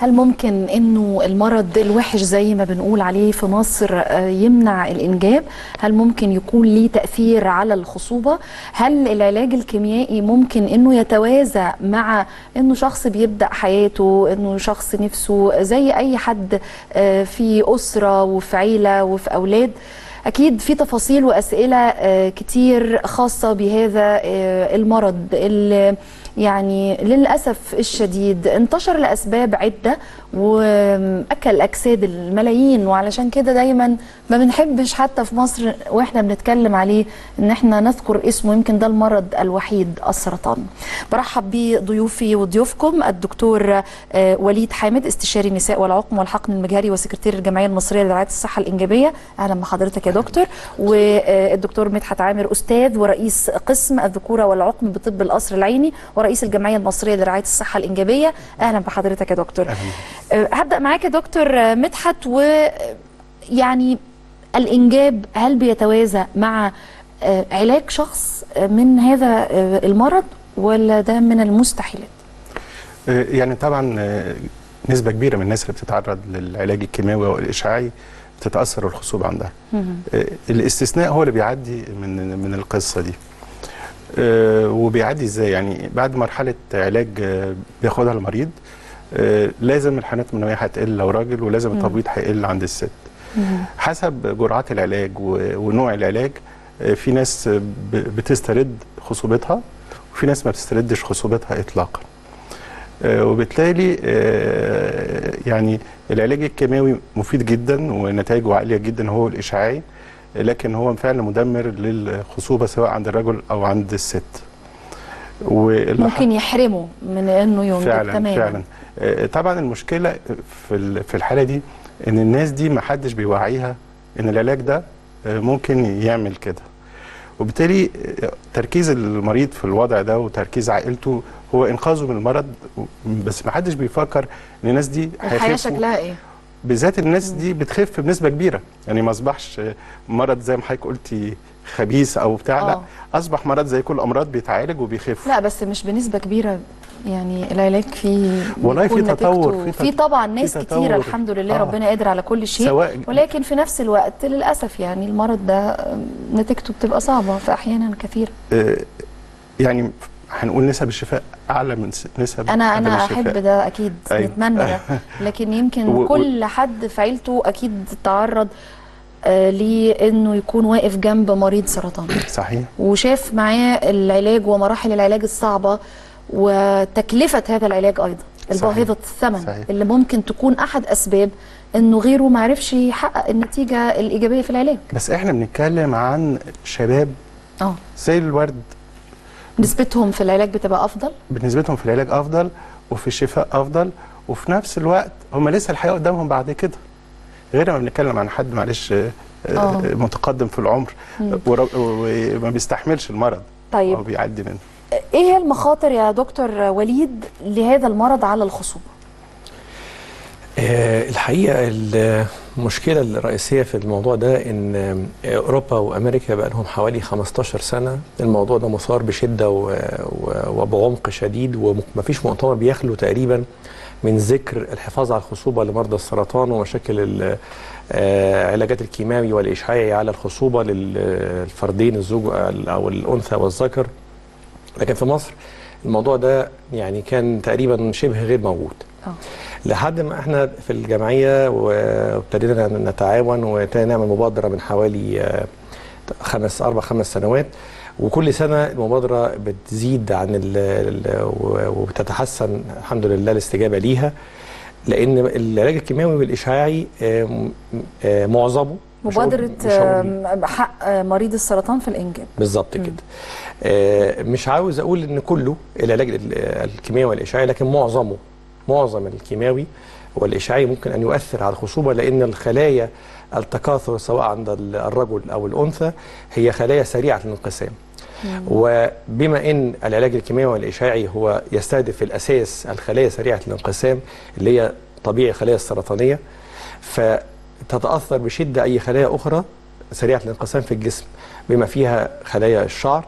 هل ممكن انه المرض الوحش زي ما بنقول عليه في مصر آه، يمنع الانجاب هل ممكن يكون ليه تاثير على الخصوبه هل العلاج الكيميائي ممكن انه يتوازى مع انه شخص بيبدا حياته انه شخص نفسه زي اي حد آه، في اسره وفي عيله وفي اولاد أكيد في تفاصيل وأسئلة آه، كتير خاصة بهذا آه، المرض اللي يعني للأسف الشديد انتشر لأسباب عدة وأكل أجساد الملايين وعلشان كده دايما ما بنحبش حتى في مصر وإحنا بنتكلم عليه إن إحنا نذكر اسمه يمكن ده المرض الوحيد السرطان برحب بضيوفي وضيوفكم الدكتور آه، وليد حامد استشاري النساء والعقم والحقن المجهري وسكرتير الجمعية المصرية لرعاية الصحة الإنجابية أهلا بحضرتك يا دكتور والدكتور مدحت عامر أستاذ ورئيس قسم الذكورة والعقم بطب القصر العيني ورئيس الجمعية المصرية لرعاية الصحة الإنجابية أهلا بحضرتك يا دكتور أه، هبدأ معاك يا دكتور آه، مدحت ويعني الإنجاب هل بيتوازى مع آه، علاج شخص آه، من هذا آه، المرض ولا ده من المستحيلات؟ آه، يعني طبعا آه، نسبة كبيرة من الناس اللي بتتعرض للعلاج الكيماوي والإشعاعي بتتأثر الخصوبة عندها آه، الاستثناء هو اللي بيعدي من من القصة دي آه، وبيعدي ازاي يعني بعد مرحلة علاج آه، بياخدها المريض آه، لازم الحالات المنوية هتقل لو راجل ولازم التبويض هيقل عند الست حسب جرعات العلاج و- ونوع العلاج آه، في ناس آه، ب- بتسترد خصوبتها وفي ناس ما بتستردش خصوبتها اطلاقا آه، وبالتالي آه، يعني العلاج الكيماوي مفيد جدا ونتائجه عاليه جدا هو الاشعاعي لكن هو فعلا مدمر للخصوبه سواء عند الرجل او عند الست واللي ممكن يحرمه من انه ينجب فعلا تماما فعلا آه، طبعا المشكله في ال- في الحاله دي ان الناس دي ما حدش بيوعيها ان العلاج ده آه، ممكن يعمل كده وبالتالي آه، تركيز المريض في الوضع ده وتركيز عائلته هو انقاذه من المرض و- بس ما حدش بيفكر ان الناس دي الحياه هيخفوا شكلها ايه؟ بالذات الناس دي بتخف بنسبه كبيره يعني ما اصبحش آه، مرض زي ما حضرتك قلتي خبيث او بتاع لا آه. اصبح مرض زي كل الامراض بيتعالج وبيخف لا بس مش بنسبه كبيره يعني العلاج فيه والله في بيكون تطور، نتيجته- في في تط- طبعا في ناس تطور. كتيره الحمد لله آه. ربنا قادر على كل شيء سواء ولكن في نفس الوقت للاسف يعني المرض ده آم، نتيجته بتبقى صعبه في احيانا كثيره آه، يعني هنقول نسب الشفاء اعلى من س- نسب انا عدم انا الشفاء. احب ده اكيد أيوة. نتمنى ده لكن يمكن و- و- كل حد في عيلته اكيد تعرض آه لانه يكون واقف جنب مريض سرطان صحيح وشاف معاه العلاج ومراحل العلاج الصعبة وتكلفة هذا العلاج أيضا الباهظة الثمن صحيح. اللي ممكن تكون أحد أسباب أنه غيره ما عرفش يحقق النتيجة الإيجابية في العلاج بس احنا بنتكلم عن شباب اه زي الورد نسبتهم في العلاج بتبقى أفضل بنسبتهم في العلاج افضل وفي الشفاء افضل وفي نفس الوقت هم لسه الحياه قدامهم بعد كده غير ما بنتكلم عن حد معلش آه، آه. متقدم في العمر ور- وما بيستحملش المرض طيب او بيعدي منه إيه هي المخاطر يا دكتور وليد لهذا المرض على الخصوبة؟ آه، الحقيقة المشكلة الرئيسية في الموضوع ده إن آه، أوروبا وأمريكا بقى لهم حوالي 15 سنة الموضوع ده مثار بشدة و- و- وبعمق شديد ومفيش مؤتمر بيخلو تقريبا من ذكر الحفاظ على الخصوبة لمرضى السرطان ومشاكل ال- آه، علاجات الكيماوي والإشعاعي على الخصوبة للفردين الزوج أو الأنثى والذكر لكن في مصر الموضوع ده يعني كان تقريبا شبه غير موجود اه لحد ما احنا في الجمعيه وابتدينا نتعاون وابتدينا نعمل مبادره من حوالي آه، خمس اربع خمس سنوات وكل سنه المبادره بتزيد عن ال ال وبتتحسن الحمد لله الاستجابه ليها لان العلاج الكيماوي والاشعاعي آه، م- آه، معظمه مش هقول- مبادرة مش هقول- آم، حق آه، مريض السرطان في الإنجاب بالظبط كده آه، مش عاوز اقول ان كله العلاج ال- الكيماوي والاشعاعي لكن معظمه معظم الكيماوي والاشعاعي ممكن ان يؤثر على الخصوبه لان الخلايا التكاثر سواء عند ال- الرجل او الانثى هي خلايا سريعه الانقسام وبما ان العلاج الكيماوي والاشعاعي هو يستهدف في الاساس الخلايا سريعه الانقسام اللي هي طبيعي الخلايا السرطانيه فتتاثر بشده اي خلايا اخرى سريعه الانقسام في الجسم بما فيها خلايا الشعر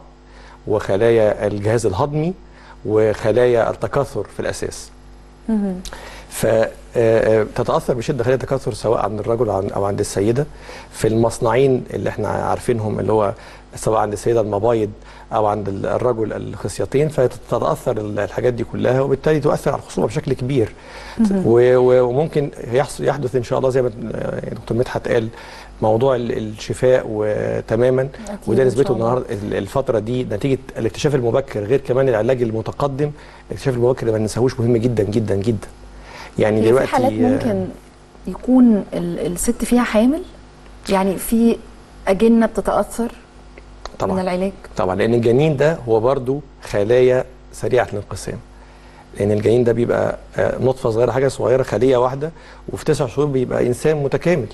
وخلايا الجهاز الهضمي وخلايا التكاثر في الاساس فتتاثر بشده خليه تكاثر سواء عند الرجل عن- او عند السيده في المصنعين اللي احنا عارفينهم اللي هو سواء عند السيده المبايض او عند ال- الرجل الخصيتين فتتاثر ال- الحاجات دي كلها وبالتالي تؤثر على الخصوبه بشكل كبير و- و- وممكن يحصل يحدث ان شاء الله زي ما دكتور مدحت قال موضوع ال- الشفاء وتماما أكيد وده إن نسبته شاء الله. النهارده ال- الفتره دي نتيجه الاكتشاف المبكر غير كمان العلاج المتقدم الاكتشاف المبكر ما ننساهوش مهم جدا جدا جدا يعني هي دلوقتي في حالات ممكن يكون ال- الست فيها حامل يعني في أجنة بتتأثر من طبعا العلاج طبعا لان الجنين ده هو برضو خلايا سريعه الانقسام لان الجنين ده بيبقى آه، نطفه صغيره حاجه صغيره خليه واحده وفي تسع شهور بيبقى انسان متكامل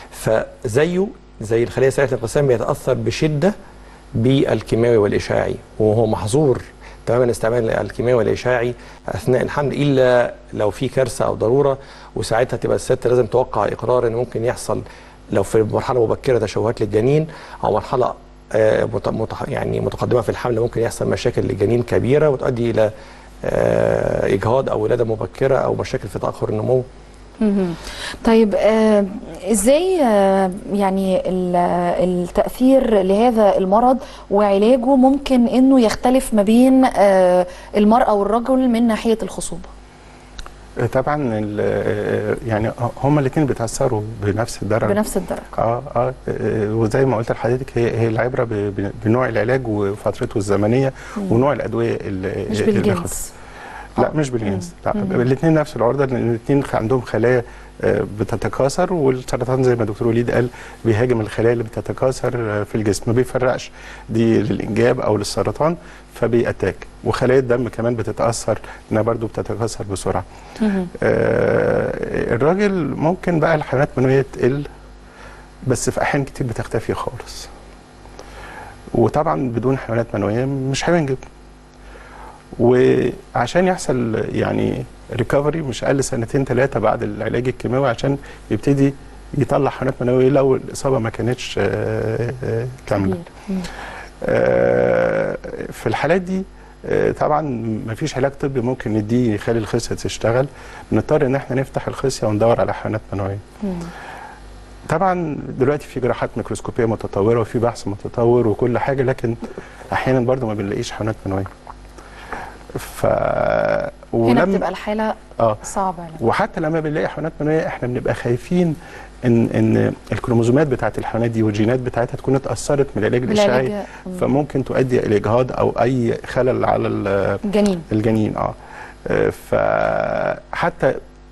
فزيه زي الخليه سريعه الانقسام بيتاثر بشده بالكيماوي والاشعاعي وهو محظور تماما استعمال الكيماوي والاشعاعي اثناء الحمل الا لو في كارثه او ضروره وساعتها تبقى الست لازم توقع اقرار ان ممكن يحصل لو في مرحله مبكره تشوهات للجنين او مرحله آه، مت- مت- يعني متقدمه في الحمل ممكن يحصل مشاكل للجنين كبيره وتؤدي الى آه، اجهاض او ولاده مبكره او مشاكل في تاخر النمو مهم. طيب آه ازاي آه يعني ال- التأثير لهذا المرض وعلاجه ممكن انه يختلف ما بين آه المرأة والرجل من ناحية الخصوبة طبعا ال- يعني هما الاثنين بيتاثروا بنفس الدرجه بنفس الدرجة اه اه آه، وزي ما قلت لحضرتك هي هي العبره ب- ب- بنوع العلاج وفترته الزمنيه ونوع الادويه اللي مش اللي بياخدها. بالجنس لا آه. مش بالجنس لا مم. الاثنين نفس العرضه لان الاثنين عندهم خلايا آه، بتتكاثر والسرطان زي ما دكتور وليد قال بيهاجم الخلايا اللي بتتكاثر آه، في الجسم ما بيفرقش دي للانجاب او للسرطان فبيأتاك وخلايا الدم كمان بتتاثر انها برضو بتتكاثر بسرعه مهم. آه، الراجل ممكن بقى الحيوانات المنويه تقل بس في احيان كتير بتختفي خالص وطبعا بدون حيوانات منويه مش هينجب وعشان يحصل يعني ريكفري مش اقل سنتين ثلاثه بعد العلاج الكيماوي عشان يبتدي يطلع حيوانات منويه لو الاصابه ما كانتش آه، آه، كامله كبير. مم. آه، في الحالات دي آه، طبعا ما فيش علاج طبي ممكن نديه يخلي الخصيه تشتغل بنضطر ان احنا نفتح الخصيه وندور على حيوانات منويه مم. طبعا دلوقتي في جراحات ميكروسكوبيه متطوره وفي بحث متطور وكل حاجه لكن احيانا برضو ما بنلاقيش حيوانات منويه ف هنا بتبقى الحالة اه صعبة يعني. وحتى لما بنلاقي حيوانات منويه احنا بنبقى خايفين ان ان الكروموزومات بتاعت الحيوانات دي والجينات بتاعتها تكون اتاثرت من العلاج الاشعاعي بالعلاج مم. فممكن تؤدي الى اجهاض او اي خلل على ال- جنين الجنين اه آه، فحتى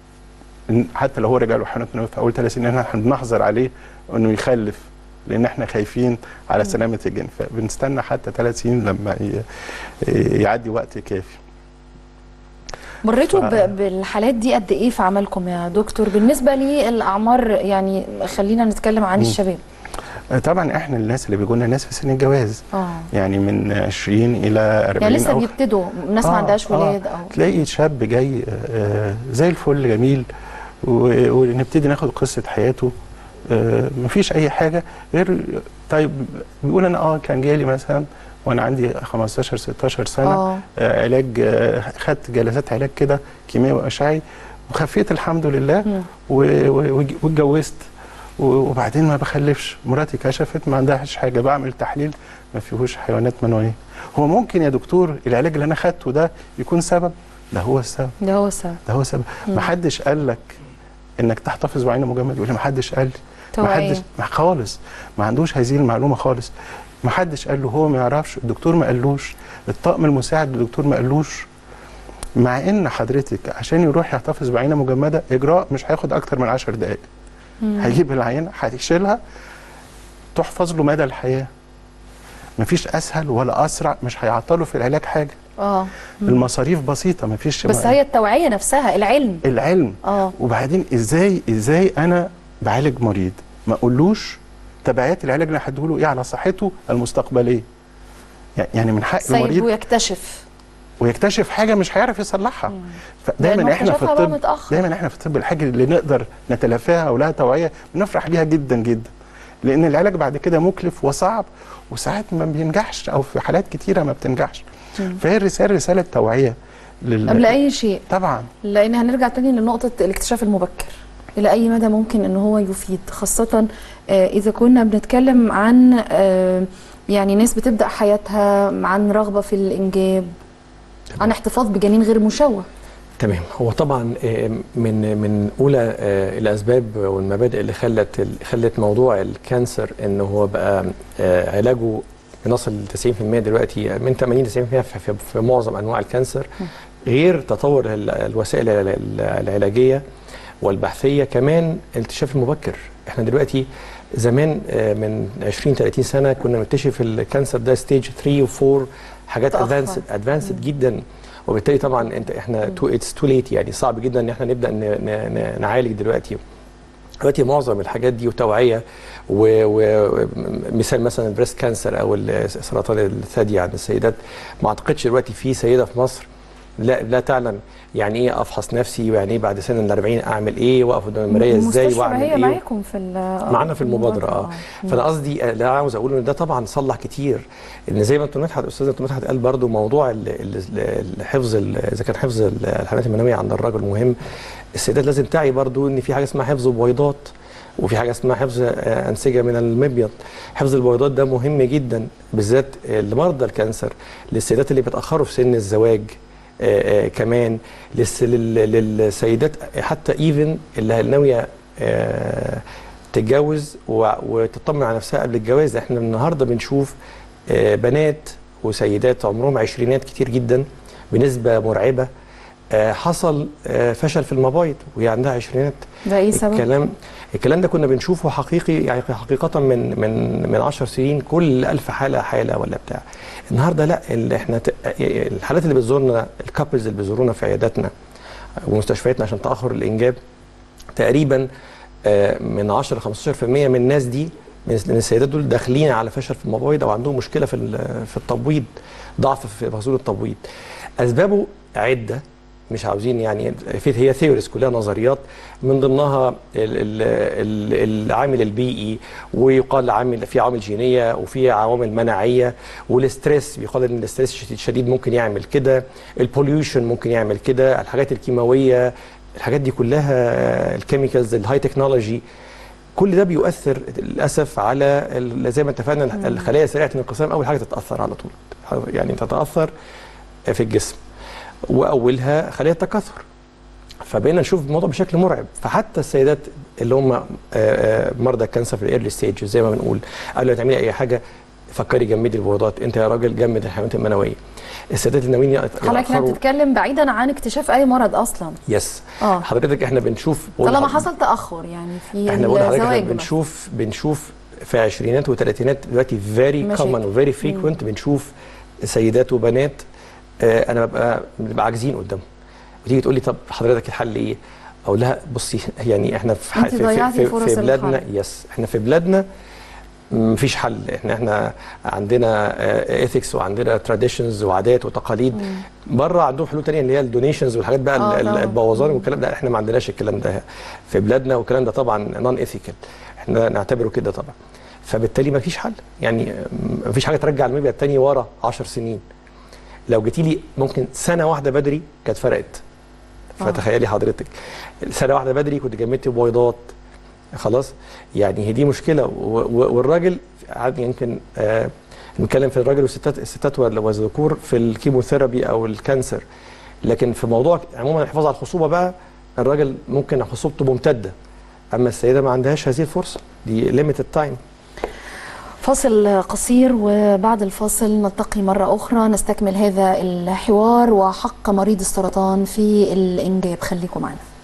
حتى لو هو رجع له حيوانات منويه في اول ثلاث سنين احنا بنحظر عليه انه يخلف لان احنا خايفين على سلامه الجن فبنستنى حتى ثلاث سنين لما ي- يعدي وقت كافي مريتوا ف- ب- بالحالات دي قد ايه في عملكم يا دكتور بالنسبة للأعمار يعني خلينا نتكلم عن مم. الشباب آه، طبعا احنا الناس اللي بيجوا لنا ناس في سن الجواز اه يعني من 20 الى 40 يعني لسه أو بيبتدوا ناس ما آه، عندهاش آه. ولاد او تلاقي شاب جاي آه، زي الفل جميل و- ونبتدي ناخد قصه حياته آه، مفيش اي حاجه غير طيب بيقول انا اه كان جالي مثلا وانا عندي 15 16 سنه اه آه، علاج آه، خدت جلسات علاج كده كيماوي واشعي وخفيت الحمد لله مم. و- و- وج- واتجوزت و- وبعدين ما بخلفش مراتي كشفت ما عندهاش حاجه بعمل تحليل ما فيهوش حيوانات منويه هو ممكن يا دكتور العلاج اللي انا خدته ده يكون سبب ده هو السبب ده هو السبب ده هو السبب مم. ما حدش قال لك انك تحتفظ بعين مجمد يقول لي ما حدش قال لي ما توعية. حدش ما خالص ما عندوش هذه المعلومه خالص ما حدش قال له هو ما يعرفش الدكتور ما قالوش الطاقم المساعد للدكتور ما قالوش مع ان حضرتك عشان يروح يحتفظ بعينه مجمده اجراء مش هياخد اكتر من 10 دقائق مم. هيجيب العينه هتشيلها تحفظ له مدى الحياه مفيش اسهل ولا اسرع مش هيعطله في العلاج حاجه اه مم. المصاريف بسيطه مفيش بس هي التوعية نفسها العلم العلم اه وبعدين ازاي ازاي انا بعالج مريض ما اقولوش تبعات العلاج اللي هديهوله ايه على صحته المستقبليه يعني- يعني من حق سايبه المريض يكتشف ويكتشف حاجه مش هيعرف يصلحها لأنه فدايما احنا في اكتشفها بقى الطب متأخر. دايما احنا في الطب الحاجه اللي نقدر نتلافاها ولها توعيه بنفرح بيها جدا جدا لان العلاج بعد كده مكلف وصعب وساعات ما بينجحش او في حالات كتيره ما بتنجحش مم. فهي الرساله رساله توعيه لل... قبل اي شيء طبعا لان هنرجع تاني لنقطه الاكتشاف المبكر الى اي مدى ممكن ان هو يفيد خاصه آه، اذا كنا بنتكلم عن آه، يعني ناس بتبدا حياتها عن رغبه في الانجاب عن احتفاظ بجنين غير مشوه تمام هو طبعا آه، من من اولى آه، الاسباب والمبادئ اللي خلت خلت موضوع الكانسر ان هو بقى آه، علاجه بنصل ل 90% دلوقتي من 80 ل 90% في, في, في معظم انواع الكانسر غير تطور ال- الوسائل ال- ال- العلاجيه والبحثيه كمان الاكتشاف المبكر احنا دلوقتي زمان آه، من 20 30 سنه كنا بنكتشف الكانسر ده ستيج 3 و4 حاجات متأخر. ادفانسد ادفانسد جدا وبالتالي طبعا انت احنا تو اتس تو ليت يعني صعب جدا ان احنا نبدا ن- ن- ن- نعالج دلوقتي دلوقتي معظم الحاجات دي وتوعيه ومثال مثلا البريست كانسر او ال- سرطان الثدي عند السيدات ما اعتقدش دلوقتي في سيده في مصر لا لا تعلم يعني ايه افحص نفسي ويعني ايه بعد سن ال 40 اعمل ايه واقف قدام المرايه ازاي المستشفى واعمل هي ايه معاكم في ال- معانا في المبادره اه فانا قصدي آه، لا عاوز اقول ان ده طبعا صلح كتير ان زي ما انتم مدحت استاذ انتم مدحت قال برضو موضوع ال- ال- الحفظ ال- اذا كان حفظ ال- الحملات المنويه عند الرجل مهم السيدات لازم تعي برضو ان في حاجه اسمها حفظ بويضات وفي حاجه اسمها حفظ آه، انسجه من المبيض حفظ البويضات ده مهم جدا بالذات لمرضى الكانسر للسيدات اللي بيتاخروا في سن الزواج آه، آه، كمان للس- لل- للسيدات حتى ايفن اللي ناويه آه، تتجوز و- وتطمن على نفسها قبل الجواز احنا النهارده بنشوف آه، بنات وسيدات عمرهم عشرينات كتير جدا بنسبه مرعبه آه، حصل آه، فشل في المبايض وهي عندها عشرينات ده ايه سبب؟ الكلام الكلام ده كنا بنشوفه حقيقي يعني حقيقة من من من 10 سنين كل ألف حالة حالة ولا بتاع النهارده لا اللي احنا ت- الحالات اللي بتزورنا الكابلز اللي بيزورونا في عياداتنا ومستشفياتنا عشان تأخر الإنجاب تقريبا آه، من 10 ل 15% من الناس دي من من السيدات دول داخلين على فشل في المبايض او عندهم مشكله في ال- في التبويض ضعف في فصول التبويض اسبابه عده مش عاوزين يعني في هي ثيوريز كلها نظريات من ضمنها ال- ال- ال- العامل البيئي ويقال عامل في عوامل جينيه وفي عوامل مناعيه والاستريس بيقال ان الاستريس الشديد- الشديد ممكن يعمل كده البوليوشن ممكن يعمل كده الحاجات الكيماويه الحاجات دي كلها الكيميكالز الهاي تكنولوجي كل ده بيؤثر للاسف على ال- زي ما اتفقنا الخلايا سريعه الانقسام اول حاجه تتاثر على طول يعني تتاثر في الجسم واولها خلايا التكاثر فبقينا نشوف الموضوع بشكل مرعب فحتى السيدات اللي هم آه، آه، مرضى الكانسر في الايرلي ستيج زي ما بنقول قبل ما تعملي اي حاجه فكري جمدي البويضات انت يا راجل جمد الحيوانات المنويه السيدات اللي ناويين حضرتك هنا يأخروا- بتتكلم بعيدا عن اكتشاف اي مرض اصلا يس اه حضرتك احنا بنشوف بقول طالما لحضرتك- حصل تاخر يعني في احنا بقول لحضرتك الزواج احنا بنشوف بنشوف في عشرينات وثلاثينات دلوقتي فيري مشاكل. كومن وفيري فريكوينت بنشوف سيدات وبنات آه انا ببقى بنبقى عاجزين قدامهم وتيجي تقول لي طب حضرتك الحل ايه؟ اقول لها بصي يعني احنا في انت في, في, ضيعتي في, فرص في بلادنا الحل. يس احنا في بلادنا مفيش حل احنا احنا عندنا ايثكس وعندنا تراديشنز وعادات وتقاليد بره عندهم حلول تانية اللي هي الدونيشنز والحاجات بقى آه، ال- ال- طبعاً. البوظان والكلام ده احنا ما عندناش الكلام ده في بلادنا والكلام ده طبعا نون ايثيكال احنا نعتبره كده طبعا فبالتالي ما فيش حل يعني ما فيش حاجه ترجع الميبيا التاني ورا 10 سنين لو جيتي لي ممكن سنه واحده بدري كانت فرقت آه. فتخيلي حضرتك سنه واحده بدري كنت جمدتي بويضات خلاص يعني هي دي مشكله و- و- والراجل عاد يمكن آه نتكلم في الراجل والستات الستات وال- والذكور في الكيموثيرابي او الكانسر لكن في موضوع عموما الحفاظ على الخصوبه بقى الراجل ممكن خصوبته ممتده اما السيده ما عندهاش هذه الفرصه دي ليميتد تايم فاصل قصير وبعد الفاصل نلتقي مرة أخرى نستكمل هذا الحوار وحق مريض السرطان في الإنجاب خليكم معنا